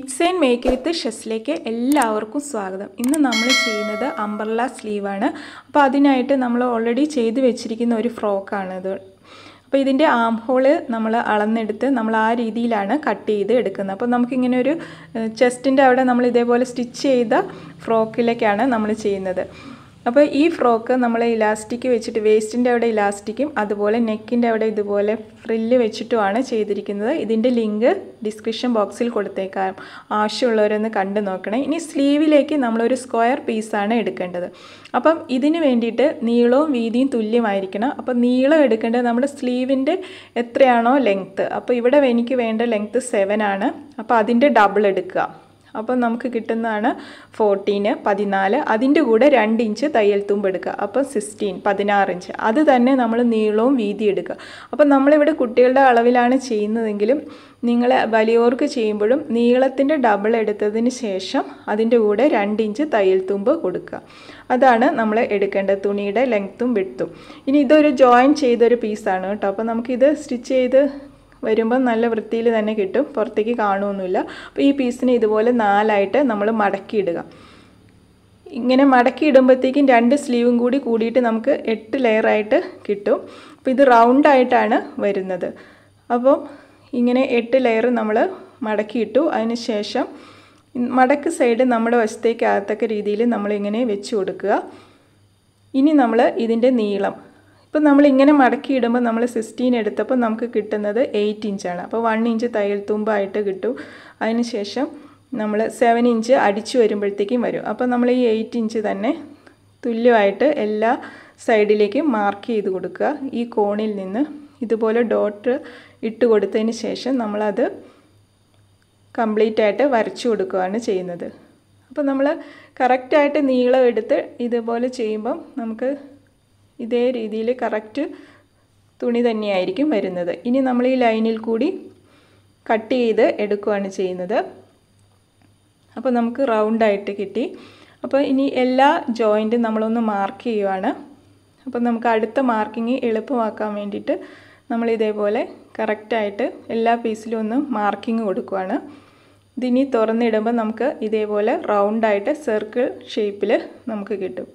mix and make with ഷെസ്സിലേക്ക് എല്ലാവർക്കും സ്വാഗതം ഇന്ന് നമ്മൾ ചെയ്യുന്നത് അംബർല സ്ലീവാണ് അപ്പോൾ അതിനായിട്ട് നമ്മൾ ഓൾറെഡി ചെയ്ത് വെച്ചിരിക്കുന്ന ഒരു ഫ്രോക്കാണിത് അപ്പോൾ ഇതിൻ്റെ ആം ഹോള് നമ്മൾ അളന്നെടുത്ത് നമ്മൾ ആ രീതിയിലാണ് കട്ട് ചെയ്ത് എടുക്കുന്നത് അപ്പോൾ നമുക്കിങ്ങനെ ഒരു ചെസ്റ്റിൻ്റെ അവിടെ നമ്മൾ ഇതേപോലെ സ്റ്റിച്ച് ചെയ്ത ഫ്രോക്കിലേക്കാണ് നമ്മൾ ചെയ്യുന്നത് അപ്പോൾ ഈ ഫ്രോക്ക് നമ്മൾ ഇലാസ്റ്റിക് വെച്ചിട്ട് വേസ്റ്റിൻ്റെ അവിടെ ഇലാസ്റ്റിക്കും അതുപോലെ നെക്കിൻ്റെ അവിടെ ഇതുപോലെ ഫ്രില്ല് വെച്ചിട്ടുമാണ് ചെയ്തിരിക്കുന്നത് ഇതിൻ്റെ ലിങ്ക് ഡിസ്ക്രിപ്ഷൻ ബോക്സിൽ കൊടുത്തേക്കാം ആവശ്യമുള്ളവരൊന്ന് കണ്ടു നോക്കണേ ഇനി സ്ലീവിലേക്ക് നമ്മളൊരു സ്ക്വയർ പീസാണ് എടുക്കേണ്ടത് അപ്പം ഇതിന് വേണ്ടിയിട്ട് നീളവും വീതിയും തുല്യമായിരിക്കണം അപ്പം നീളം എടുക്കേണ്ടത് നമ്മുടെ സ്ലീവിൻ്റെ എത്രയാണോ ലെങ്ത്ത് അപ്പോൾ ഇവിടെ എനിക്ക് വേണ്ട ലെങ്ത്ത് സെവൻ ആണ് അപ്പോൾ അതിൻ്റെ ഡബിൾ എടുക്കുക അപ്പോൾ നമുക്ക് കിട്ടുന്നതാണ് ഫോർട്ടീന് പതിനാല് അതിൻ്റെ കൂടെ രണ്ട് ഇഞ്ച് തയ്യൽ തുമ്പ് എടുക്കുക അപ്പോൾ സിക്സ്റ്റീൻ പതിനാറ് ഇഞ്ച് അത് തന്നെ നമ്മൾ നീളവും വീതി എടുക്കുക അപ്പോൾ നമ്മളിവിടെ കുട്ടികളുടെ അളവിലാണ് ചെയ്യുന്നതെങ്കിലും നിങ്ങൾ വലിയവർക്ക് ചെയ്യുമ്പോഴും നീളത്തിൻ്റെ ഡബിൾ എടുത്തതിന് ശേഷം അതിൻ്റെ കൂടെ രണ്ട് ഇഞ്ച് തയ്യൽ തുമ്പ് കൊടുക്കുക അതാണ് നമ്മൾ എടുക്കേണ്ടത് തുണിയുടെ ലെങ്ത്തും വിട്ടും ഇനി ഇതൊരു ജോയിൻ ചെയ്തൊരു പീസാണ് കേട്ടോ അപ്പോൾ നമുക്കിത് സ്റ്റിച്ച് ചെയ്ത് വരുമ്പം നല്ല വൃത്തിയിൽ തന്നെ കിട്ടും പുറത്തേക്ക് കാണുമൊന്നുമില്ല അപ്പോൾ ഈ പീസിനെ ഇതുപോലെ നാലായിട്ട് നമ്മൾ മടക്കിയിടുക ഇങ്ങനെ മടക്കി ഇടുമ്പോഴത്തേക്കും രണ്ട് സ്ലീവും കൂടി കൂടിയിട്ട് നമുക്ക് എട്ട് ലെയറായിട്ട് കിട്ടും അപ്പോൾ ഇത് റൗണ്ടായിട്ടാണ് വരുന്നത് അപ്പം ഇങ്ങനെ എട്ട് ലെയർ നമ്മൾ മടക്കിയിട്ടു അതിന് ശേഷം മടക്ക് സൈഡ് നമ്മുടെ വശത്തേക്ക് ആകത്തക്ക രീതിയിൽ നമ്മളിങ്ങനെ വെച്ച് കൊടുക്കുക ഇനി നമ്മൾ ഇതിൻ്റെ നീളം ഇപ്പം നമ്മൾ ഇങ്ങനെ മടക്കി ഇടുമ്പോൾ നമ്മൾ സിക്സ്റ്റീൻ എടുത്തപ്പോൾ നമുക്ക് കിട്ടുന്നത് എയ്റ്റ് ഇഞ്ചാണ് അപ്പോൾ വൺ ഇഞ്ച് തയ്യൽ തുമ്പായിട്ട് കിട്ടും അതിന് ശേഷം നമ്മൾ സെവൻ ഇഞ്ച് അടിച്ചു വരുമ്പോഴത്തേക്കും വരും അപ്പോൾ നമ്മൾ ഈ എയ്റ്റ് ഇഞ്ച് തന്നെ തുല്യമായിട്ട് എല്ലാ സൈഡിലേക്കും മാർക്ക് ചെയ്ത് കൊടുക്കുക ഈ കോണിൽ നിന്ന് ഇതുപോലെ ഡോട്ട് ഇട്ട് കൊടുത്തതിന് ശേഷം നമ്മളത് കംപ്ലീറ്റ് ആയിട്ട് വരച്ചു കൊടുക്കുകയാണ് ചെയ്യുന്നത് അപ്പോൾ നമ്മൾ കറക്റ്റായിട്ട് നീളം എടുത്ത് ഇതുപോലെ ചെയ്യുമ്പം നമുക്ക് ഇതേ രീതിയിൽ കറക്റ്റ് തുണി തന്നെയായിരിക്കും വരുന്നത് ഇനി നമ്മൾ ഈ ലൈനിൽ കൂടി കട്ട് ചെയ്ത് എടുക്കുകയാണ് ചെയ്യുന്നത് അപ്പോൾ നമുക്ക് റൗണ്ടായിട്ട് കിട്ടി അപ്പോൾ ഇനി എല്ലാ ജോയിൻറ്റും നമ്മളൊന്ന് മാർക്ക് ചെയ്യുവാണ് അപ്പോൾ നമുക്ക് അടുത്ത മാർക്കിങ് എളുപ്പമാക്കാൻ വേണ്ടിയിട്ട് നമ്മൾ ഇതേപോലെ കറക്റ്റായിട്ട് എല്ലാ പീസിലും ഒന്ന് മാർക്കിങ് കൊടുക്കുവാണ് ഇതിനി തുറന്നിടുമ്പോൾ നമുക്ക് ഇതേപോലെ റൗണ്ടായിട്ട് സർക്കിൾ ഷേപ്പിൽ നമുക്ക് കിട്ടും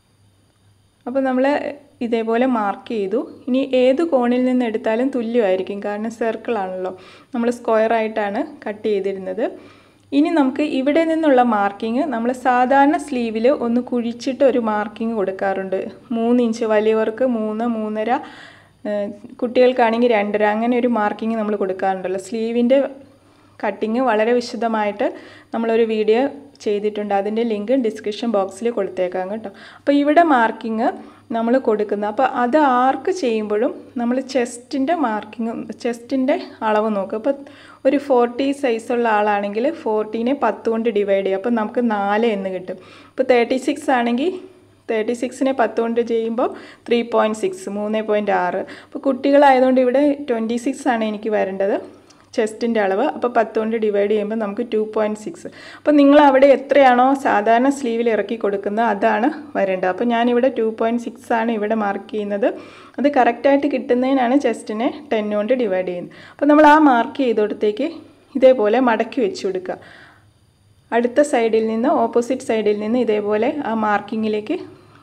അപ്പോൾ നമ്മൾ ഇതേപോലെ മാർക്ക് ചെയ്തു ഇനി ഏത് കോണിൽ നിന്ന് എടുത്താലും തുല്യമായിരിക്കും കാരണം സർക്കിളാണല്ലോ നമ്മൾ സ്ക്വയർ ആയിട്ടാണ് കട്ട് ചെയ്തിരുന്നത് ഇനി നമുക്ക് ഇവിടെ നിന്നുള്ള മാർക്കിങ് നമ്മൾ സാധാരണ സ്ലീവിൽ ഒന്ന് കുഴിച്ചിട്ട് ഒരു മാർക്കിങ് കൊടുക്കാറുണ്ട് മൂന്ന് ഇഞ്ച് വലിയവർക്ക് മൂന്ന് മൂന്നര കുട്ടികൾക്കാണെങ്കിൽ രണ്ടര അങ്ങനെ ഒരു മാർക്കിങ് നമ്മൾ കൊടുക്കാറുണ്ടല്ലോ സ്ലീവിൻ്റെ കട്ടിങ് വളരെ വിശദമായിട്ട് നമ്മളൊരു വീഡിയോ ചെയ്തിട്ടുണ്ട് അതിൻ്റെ ലിങ്ക് ഡിസ്ക്രിപ്ഷൻ ബോക്സിൽ കൊടുത്തേക്കാം കേട്ടോ അപ്പോൾ ഇവിടെ മാർക്കിങ് നമ്മൾ കൊടുക്കുന്നത് അപ്പോൾ അത് ആർക്ക് ചെയ്യുമ്പോഴും നമ്മൾ ചെസ്റ്റിൻ്റെ മാർക്കിങ് ചെസ്റ്റിൻ്റെ അളവ് നോക്കുക അപ്പോൾ ഒരു ഫോർട്ടി സൈസുള്ള ആളാണെങ്കിൽ ഫോർട്ടീനെ പത്ത് കൊണ്ട് ഡിവൈഡ് ചെയ്യും അപ്പോൾ നമുക്ക് നാല് എന്ന് കിട്ടും ഇപ്പോൾ തേർട്ടി സിക്സ് ആണെങ്കിൽ തേർട്ടി സിക്സിനെ പത്ത് കൊണ്ട് ചെയ്യുമ്പോൾ ത്രീ പോയിൻറ്റ് സിക്സ് മൂന്ന് പോയിൻറ്റ് ആറ് അപ്പോൾ കുട്ടികളായതുകൊണ്ട് ഇവിടെ ട്വൻറ്റി സിക്സ് ആണ് എനിക്ക് വരേണ്ടത് ചെസ്റ്റിൻ്റെ അളവ് അപ്പോൾ പത്ത് കൊണ്ട് ഡിവൈഡ് ചെയ്യുമ്പോൾ നമുക്ക് ടു പോയിൻറ്റ് സിക്സ് അപ്പോൾ നിങ്ങൾ അവിടെ എത്രയാണോ സാധാരണ സ്ലീവിൽ ഇറക്കി കൊടുക്കുന്നത് അതാണ് വരേണ്ടത് അപ്പോൾ ഞാനിവിടെ ടു പോയിൻറ്റ് സിക്സ് ആണ് ഇവിടെ മാർക്ക് ചെയ്യുന്നത് അത് കറക്റ്റായിട്ട് കിട്ടുന്നതിനാണ് ചെസ്റ്റിനെ ടെൻ കൊണ്ട് ഡിവൈഡ് ചെയ്യുന്നത് അപ്പോൾ നമ്മൾ ആ മാർക്ക് ചെയ്തോടത്തേക്ക് ഇതേപോലെ മടക്കി വെച്ച് കൊടുക്കുക അടുത്ത സൈഡിൽ നിന്ന് ഓപ്പോസിറ്റ് സൈഡിൽ നിന്ന് ഇതേപോലെ ആ മാർക്കിങ്ങിലേക്ക്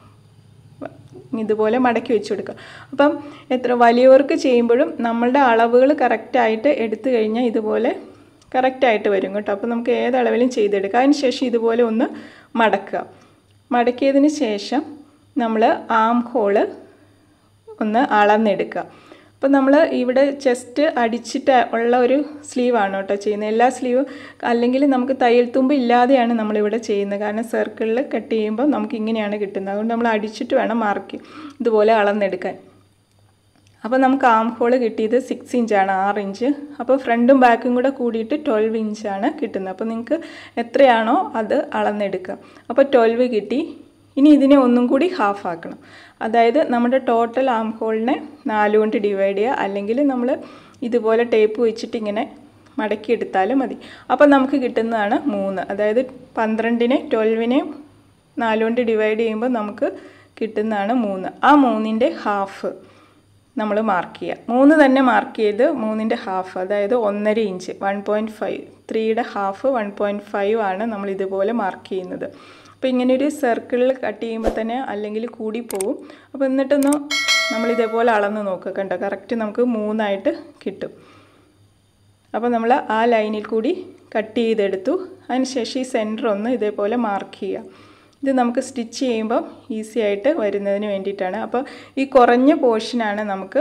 ഇതുപോലെ മടക്കി വെച്ച് കൊടുക്കുക അപ്പം എത്ര വലിയവർക്ക് ചെയ്യുമ്പോഴും നമ്മളുടെ അളവുകൾ കറക്റ്റായിട്ട് എടുത്തു കഴിഞ്ഞാൽ ഇതുപോലെ കറക്റ്റായിട്ട് വരും കേട്ടോ അപ്പോൾ നമുക്ക് ഏത് അളവിലും ചെയ്തെടുക്കാം അതിന് ശേഷം ഇതുപോലെ ഒന്ന് മടക്കുക മടക്കിയതിന് ശേഷം നമ്മൾ ആം ഹോള് ഒന്ന് അളന്നെടുക്കുക അപ്പോൾ നമ്മൾ ഇവിടെ ചെസ്റ്റ് അടിച്ചിട്ട് ഉള്ള ഒരു സ്ലീവാണ് കേട്ടോ ചെയ്യുന്നത് എല്ലാ സ്ലീവും അല്ലെങ്കിൽ നമുക്ക് തയ്യൽ തുമ്പ് ഇല്ലാതെയാണ് നമ്മളിവിടെ ചെയ്യുന്നത് കാരണം സർക്കിളിൽ കട്ട് ചെയ്യുമ്പോൾ നമുക്ക് ഇങ്ങനെയാണ് കിട്ടുന്നത് അതുകൊണ്ട് നമ്മൾ അടിച്ചിട്ട് വേണം മാർക്ക് ഇതുപോലെ അളന്നെടുക്കാൻ അപ്പോൾ നമുക്ക് ആം ഹോള് കിട്ടിയത് സിക്സ് ഇഞ്ചാണ് ആറ് ഇഞ്ച് അപ്പോൾ ഫ്രണ്ടും ബാക്കും കൂടെ കൂടിയിട്ട് ട്വൽവ് ഇഞ്ചാണ് കിട്ടുന്നത് അപ്പോൾ നിങ്ങൾക്ക് എത്രയാണോ അത് അളന്നെടുക്കുക അപ്പോൾ ട്വൽവ് കിട്ടി ഇനി ഇതിനെ ഒന്നും കൂടി ഹാഫ് ആക്കണം അതായത് നമ്മുടെ ടോട്ടൽ ആം ഹോളിനെ നാല് കൊണ്ട് ഡിവൈഡ് ചെയ്യുക അല്ലെങ്കിൽ നമ്മൾ ഇതുപോലെ ടേപ്പ് വെച്ചിട്ട് ഇങ്ങനെ മടക്കിയെടുത്താലും മതി അപ്പോൾ നമുക്ക് കിട്ടുന്നതാണ് മൂന്ന് അതായത് പന്ത്രണ്ടിനെ ട്വൽവിനെ നാല് കൊണ്ട് ഡിവൈഡ് ചെയ്യുമ്പോൾ നമുക്ക് കിട്ടുന്നതാണ് മൂന്ന് ആ മൂന്നിൻ്റെ ഹാഫ് നമ്മൾ മാർക്ക് ചെയ്യുക മൂന്ന് തന്നെ മാർക്ക് ചെയ്ത് മൂന്നിൻ്റെ ഹാഫ് അതായത് ഒന്നര ഇഞ്ച് വൺ പോയിൻറ്റ് ഫൈവ് ത്രീയുടെ ഹാഫ് വൺ പോയിൻറ്റ് ഫൈവ് ആണ് നമ്മൾ ഇതുപോലെ മാർക്ക് ചെയ്യുന്നത് അപ്പോൾ ഇങ്ങനെ ഒരു സർക്കിളിൽ കട്ട് ചെയ്യുമ്പോൾ തന്നെ അല്ലെങ്കിൽ കൂടി പോവും അപ്പോൾ എന്നിട്ടൊന്ന് നമ്മൾ ഇതേപോലെ അളന്ന് നോക്കുക കണ്ടോ കറക്റ്റ് നമുക്ക് മൂന്നായിട്ട് കിട്ടും അപ്പോൾ നമ്മൾ ആ ലൈനിൽ കൂടി കട്ട് ചെയ്തെടുത്തു അതിനുശേഷം ഈ സെൻറ്റർ ഒന്ന് ഇതേപോലെ മാർക്ക് ചെയ്യുക ഇത് നമുക്ക് സ്റ്റിച്ച് ചെയ്യുമ്പോൾ ഈസി ആയിട്ട് വരുന്നതിന് വേണ്ടിയിട്ടാണ് അപ്പോൾ ഈ കുറഞ്ഞ പോർഷനാണ് നമുക്ക്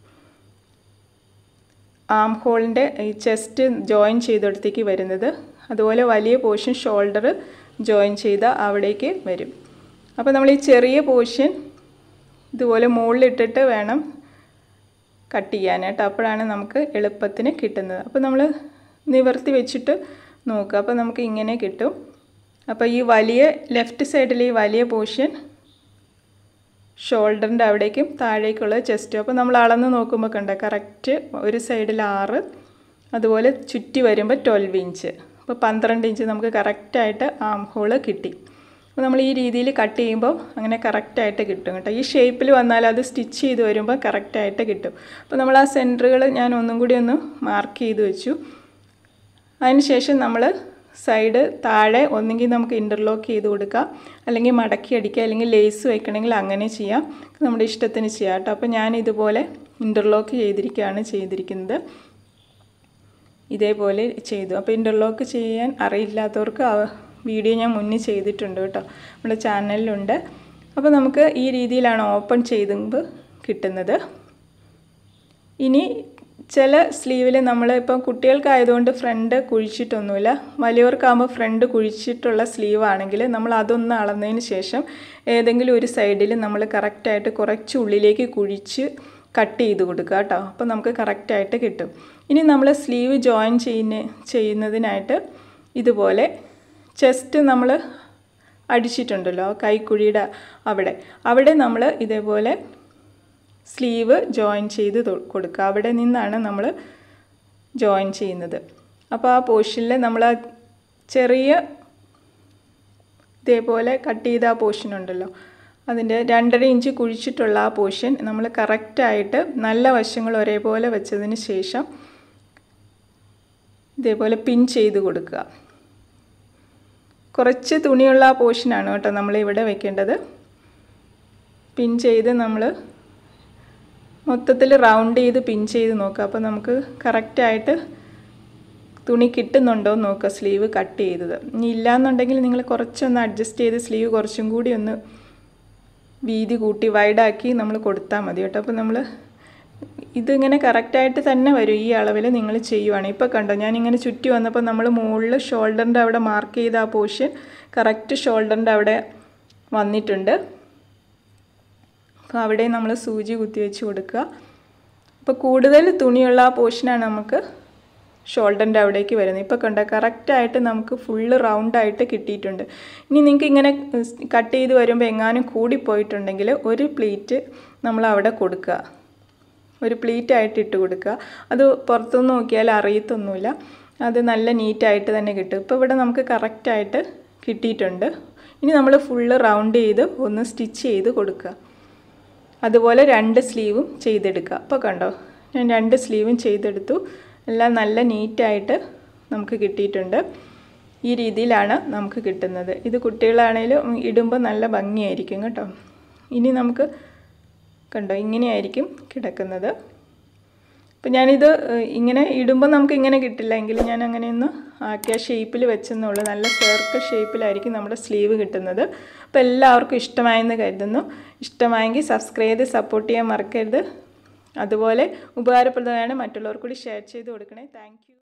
ആം ഹോളിൻ്റെ ഈ ചെസ്റ്റ് ജോയിൻ ചെയ്തെടുത്തേക്ക് വരുന്നത് അതുപോലെ വലിയ പോർഷൻ ഷോൾഡർ ജോയിൻ ചെയ്ത അവിടേക്ക് വരും അപ്പോൾ നമ്മൾ ഈ ചെറിയ പോർഷൻ ഇതുപോലെ മുകളിലിട്ടിട്ട് വേണം കട്ട് ചെയ്യാനായിട്ട് അപ്പോഴാണ് നമുക്ക് എളുപ്പത്തിന് കിട്ടുന്നത് അപ്പോൾ നമ്മൾ നിവർത്തി വെച്ചിട്ട് നോക്കുക അപ്പോൾ നമുക്ക് ഇങ്ങനെ കിട്ടും അപ്പോൾ ഈ വലിയ ലെഫ്റ്റ് സൈഡിൽ ഈ വലിയ പോർഷൻ ഷോൾഡറിൻ്റെ അവിടേക്കും താഴേക്കുള്ള ചെസ്റ്റും അപ്പോൾ നമ്മൾ അളന്ന് നോക്കുമ്പോൾ കണ്ട കറക്റ്റ് ഒരു സൈഡിൽ ആറ് അതുപോലെ ചുറ്റി വരുമ്പോൾ ട്വൽവ് ഇഞ്ച് അപ്പോൾ പന്ത്രണ്ട് ഇഞ്ച് നമുക്ക് കറക്റ്റായിട്ട് ആം ഹോള് കിട്ടി അപ്പോൾ നമ്മൾ ഈ രീതിയിൽ കട്ട് ചെയ്യുമ്പോൾ അങ്ങനെ കറക്റ്റായിട്ട് കിട്ടും കേട്ടോ ഈ ഷേപ്പിൽ വന്നാൽ അത് സ്റ്റിച്ച് ചെയ്ത് വരുമ്പോൾ കറക്റ്റായിട്ട് കിട്ടും അപ്പോൾ നമ്മൾ ആ സെൻറ്ററുകൾ ഞാൻ ഒന്നും കൂടി ഒന്ന് മാർക്ക് ചെയ്ത് വെച്ചു അതിനുശേഷം നമ്മൾ സൈഡ് താഴെ ഒന്നെങ്കിൽ നമുക്ക് ഇൻ്റർലോക്ക് ചെയ്ത് കൊടുക്കാം അല്ലെങ്കിൽ മടക്കി അടിക്കുക അല്ലെങ്കിൽ ലേസ് വെക്കണമെങ്കിൽ അങ്ങനെ ചെയ്യാം നമ്മുടെ ഇഷ്ടത്തിന് ചെയ്യാം കേട്ടോ അപ്പോൾ ഞാൻ ഇതുപോലെ ഇൻ്റർലോക്ക് ചെയ്തിരിക്കുകയാണ് ചെയ്തിരിക്കുന്നത് ഇതേപോലെ ചെയ്തു അപ്പോൾ ഇൻ്റർലോക്ക് ചെയ്യാൻ അറിയില്ലാത്തവർക്ക് ആ വീഡിയോ ഞാൻ മുന്നേ ചെയ്തിട്ടുണ്ട് കേട്ടോ നമ്മുടെ ചാനലിലുണ്ട് അപ്പോൾ നമുക്ക് ഈ രീതിയിലാണ് ഓപ്പൺ ചെയ്തുമ്പോൾ കിട്ടുന്നത് ഇനി ചില സ്ലീവിൽ നമ്മൾ ഇപ്പം കുട്ടികൾക്കായതുകൊണ്ട് ഫ്രണ്ട് കുഴിച്ചിട്ടൊന്നുമില്ല വലിയവർക്കാകുമ്പോൾ ഫ്രണ്ട് കുഴിച്ചിട്ടുള്ള സ്ലീവ് ആണെങ്കിൽ നമ്മൾ അതൊന്ന് അളന്നതിന് ശേഷം ഏതെങ്കിലും ഒരു സൈഡിൽ നമ്മൾ കറക്റ്റായിട്ട് കുറച്ച് ഉള്ളിലേക്ക് കുഴിച്ച് കട്ട് ചെയ്ത് കൊടുക്കുക കേട്ടോ അപ്പോൾ നമുക്ക് കറക്റ്റായിട്ട് കിട്ടും ഇനി നമ്മൾ സ്ലീവ് ജോയിൻ ചെയ്യുന്ന ചെയ്യുന്നതിനായിട്ട് ഇതുപോലെ ചെസ്റ്റ് നമ്മൾ അടിച്ചിട്ടുണ്ടല്ലോ കൈക്കുഴിയുടെ അവിടെ അവിടെ നമ്മൾ ഇതേപോലെ സ്ലീവ് ജോയിൻ ചെയ്ത് കൊടുക്കുക അവിടെ നിന്നാണ് നമ്മൾ ജോയിൻ ചെയ്യുന്നത് അപ്പോൾ ആ പോർഷനിൽ നമ്മൾ ആ ചെറിയ ഇതേപോലെ കട്ട് ചെയ്ത ആ പോർഷൻ ഉണ്ടല്ലോ അതിൻ്റെ രണ്ടര ഇഞ്ച് കുഴിച്ചിട്ടുള്ള ആ പോർഷൻ നമ്മൾ കറക്റ്റായിട്ട് നല്ല വശങ്ങൾ ഒരേപോലെ വെച്ചതിന് ശേഷം ഇതേപോലെ പിൻ ചെയ്ത് കൊടുക്കുക കുറച്ച് തുണിയുള്ള ആ പോർഷനാണ് കേട്ടോ നമ്മൾ ഇവിടെ വെക്കേണ്ടത് പിൻ ചെയ്ത് നമ്മൾ മൊത്തത്തിൽ റൗണ്ട് ചെയ്ത് പിൻ ചെയ്ത് നോക്കുക അപ്പോൾ നമുക്ക് കറക്റ്റായിട്ട് തുണി കിട്ടുന്നുണ്ടോ എന്ന് നോക്കുക സ്ലീവ് കട്ട് ചെയ്തത് ഇനി ഇല്ലയെന്നുണ്ടെങ്കിൽ നിങ്ങൾ കുറച്ചൊന്ന് അഡ്ജസ്റ്റ് ചെയ്ത് സ്ലീവ് കുറച്ചും കൂടി ഒന്ന് വീതി കൂട്ടി വൈഡാക്കി നമ്മൾ കൊടുത്താൽ മതി കേട്ടോ അപ്പോൾ നമ്മൾ ഇതിങ്ങനെ കറക്റ്റായിട്ട് തന്നെ വരും ഈ അളവിൽ നിങ്ങൾ ചെയ്യുവാണ് ഇപ്പോൾ കണ്ടോ ഞാനിങ്ങനെ ചുറ്റി വന്നപ്പോൾ നമ്മൾ മുകളിൽ ഷോൾഡറിൻ്റെ അവിടെ മാർക്ക് ചെയ്ത ആ പോർഷൻ കറക്റ്റ് ഷോൾഡറിൻ്റെ അവിടെ വന്നിട്ടുണ്ട് അപ്പോൾ അവിടെ നമ്മൾ സൂചി കുത്തി വെച്ച് കൊടുക്കുക അപ്പോൾ കൂടുതൽ തുണിയുള്ള ആ പോർഷനാണ് നമുക്ക് ഷോൾഡറിൻ്റെ അവിടേക്ക് വരുന്നത് ഇപ്പോൾ കണ്ട കറക്റ്റായിട്ട് നമുക്ക് ഫുള്ള് റൗണ്ടായിട്ട് കിട്ടിയിട്ടുണ്ട് ഇനി നിങ്ങൾക്ക് ഇങ്ങനെ കട്ട് ചെയ്ത് വരുമ്പോൾ എങ്ങാനും കൂടിപ്പോയിട്ടുണ്ടെങ്കിൽ ഒരു പ്ലീറ്റ് നമ്മൾ അവിടെ കൊടുക്കുക ഒരു പ്ലീറ്റ് ആയിട്ട് ഇട്ട് കൊടുക്കുക അത് പുറത്തുനിന്ന് നോക്കിയാൽ അറിയത്തൊന്നുമില്ല അത് നല്ല നീറ്റായിട്ട് തന്നെ കിട്ടും ഇപ്പോൾ ഇവിടെ നമുക്ക് കറക്റ്റായിട്ട് കിട്ടിയിട്ടുണ്ട് ഇനി നമ്മൾ ഫുള്ള് റൗണ്ട് ചെയ്ത് ഒന്ന് സ്റ്റിച്ച് ചെയ്ത് കൊടുക്കുക അതുപോലെ രണ്ട് സ്ലീവും ചെയ്തെടുക്കുക അപ്പോൾ കണ്ടോ ഞാൻ രണ്ട് സ്ലീവും ചെയ്തെടുത്തു എല്ലാം നല്ല നീറ്റായിട്ട് നമുക്ക് കിട്ടിയിട്ടുണ്ട് ഈ രീതിയിലാണ് നമുക്ക് കിട്ടുന്നത് ഇത് കുട്ടികളാണേലും ഇടുമ്പോൾ നല്ല ഭംഗിയായിരിക്കും കേട്ടോ ഇനി നമുക്ക് കണ്ടോ ഇങ്ങനെയായിരിക്കും കിടക്കുന്നത് അപ്പം ഞാനിത് ഇങ്ങനെ ഇടുമ്പോൾ നമുക്ക് ഇങ്ങനെ കിട്ടില്ല എങ്കിലും ഞാൻ അങ്ങനെയൊന്ന് ആക്കിയ ഷേപ്പിൽ വെച്ചെന്നുള്ളൂ നല്ല സർക്കിൾ ഷേപ്പിലായിരിക്കും നമ്മുടെ സ്ലീവ് കിട്ടുന്നത് അപ്പോൾ എല്ലാവർക്കും ഇഷ്ടമായെന്ന് കരുതുന്നു ഇഷ്ടമായെങ്കിൽ സബ്സ്ക്രൈബ് ചെയ്ത് സപ്പോർട്ട് ചെയ്യാൻ മറക്കരുത് അതുപോലെ ഉപകാരപ്രദമാണ് മറ്റുള്ളവർ കൂടി ഷെയർ ചെയ്ത് കൊടുക്കണേ താങ്ക്